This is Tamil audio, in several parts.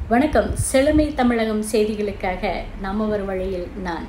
வணக்கம் செழுமை தமிழகம் செய்திகளுக்காக நம்ம ஒரு வழியில் நான்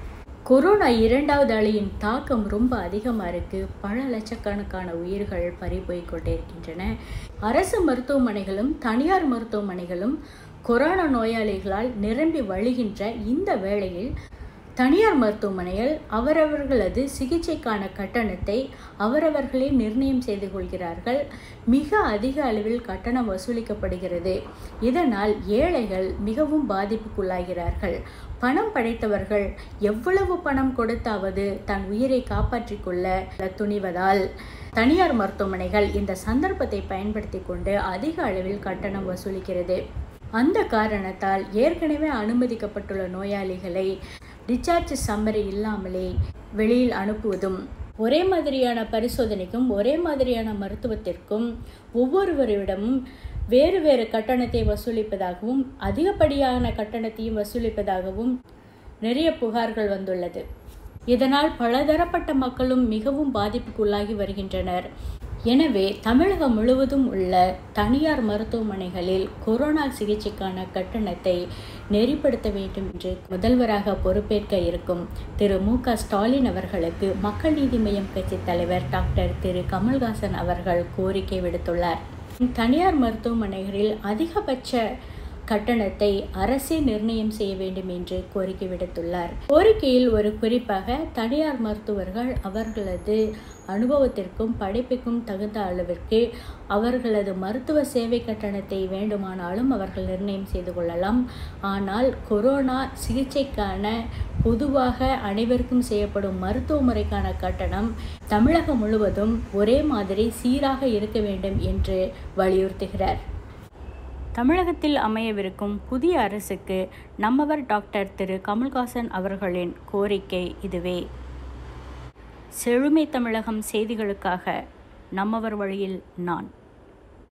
கொரோனா இரண்டாவது அலையின் தாக்கம் ரொம்ப அதிகமாக இருக்குது பல லட்சக்கணக்கான உயிர்கள் பறி போய் கொண்டே இருக்கின்றன அரசு மருத்துவமனைகளும் தனியார் மருத்துவமனைகளும் கொரோனா நோயாளிகளால் நிரம்பி வழிகின்ற இந்த வேளையில் தனியார் மருத்துவமனைகள் அவரவர்களது சிகிச்சைக்கான கட்டணத்தை அவரவர்களே நிர்ணயம் செய்து கொள்கிறார்கள் மிக அதிக அளவில் கட்டணம் வசூலிக்கப்படுகிறது இதனால் ஏழைகள் மிகவும் பாதிப்புக்குள்ளாகிறார்கள் பணம் படைத்தவர்கள் எவ்வளவு பணம் கொடுத்தாவது தன் உயிரை காப்பாற்றிக் கொள்ள துணிவதால் தனியார் மருத்துவமனைகள் இந்த சந்தர்ப்பத்தை பயன்படுத்தி கொண்டு அதிக அளவில் கட்டணம் வசூலிக்கிறது அந்த காரணத்தால் ஏற்கனவே அனுமதிக்கப்பட்டுள்ள நோயாளிகளை டிஸ்சார்ஜ் சம்மரி இல்லாமலே வெளியில் அனுப்புவதும் ஒரே மாதிரியான பரிசோதனைக்கும் ஒரே மாதிரியான மருத்துவத்திற்கும் ஒவ்வொருவரிடமும் வேறு வேறு கட்டணத்தை வசூலிப்பதாகவும் அதிகப்படியான கட்டணத்தையும் வசூலிப்பதாகவும் நிறைய புகார்கள் வந்துள்ளது இதனால் பலதரப்பட்ட மக்களும் மிகவும் பாதிப்புக்குள்ளாகி வருகின்றனர் எனவே தமிழகம் முழுவதும் உள்ள தனியார் மருத்துவமனைகளில் கொரோனா சிகிச்சைக்கான கட்டணத்தை நெறிப்படுத்த வேண்டும் என்று முதல்வராக பொறுப்பேற்க இருக்கும் திரு மு க ஸ்டாலின் அவர்களுக்கு மக்கள் நீதி மய்யம் கட்சி தலைவர் டாக்டர் திரு கமல்ஹாசன் அவர்கள் கோரிக்கை விடுத்துள்ளார் தனியார் மருத்துவமனைகளில் அதிகபட்ச கட்டணத்தை அரசே நிர்ணயம் செய்ய வேண்டும் என்று கோரிக்கை விடுத்துள்ளார் கோரிக்கையில் ஒரு குறிப்பாக தனியார் மருத்துவர்கள் அவர்களது அனுபவத்திற்கும் படிப்புக்கும் தகுந்த அளவிற்கு அவர்களது மருத்துவ சேவை கட்டணத்தை வேண்டுமானாலும் அவர்கள் நிர்ணயம் செய்து கொள்ளலாம் ஆனால் கொரோனா சிகிச்சைக்கான பொதுவாக அனைவருக்கும் செய்யப்படும் மருத்துவ முறைக்கான கட்டணம் தமிழகம் முழுவதும் ஒரே மாதிரி சீராக இருக்க வேண்டும் என்று வலியுறுத்துகிறார் தமிழகத்தில் அமையவிருக்கும் புதிய அரசுக்கு நம்மவர் டாக்டர் திரு கமல்ஹாசன் அவர்களின் கோரிக்கை இதுவே செழுமை தமிழகம் செய்திகளுக்காக நம்மவர் வழியில் நான்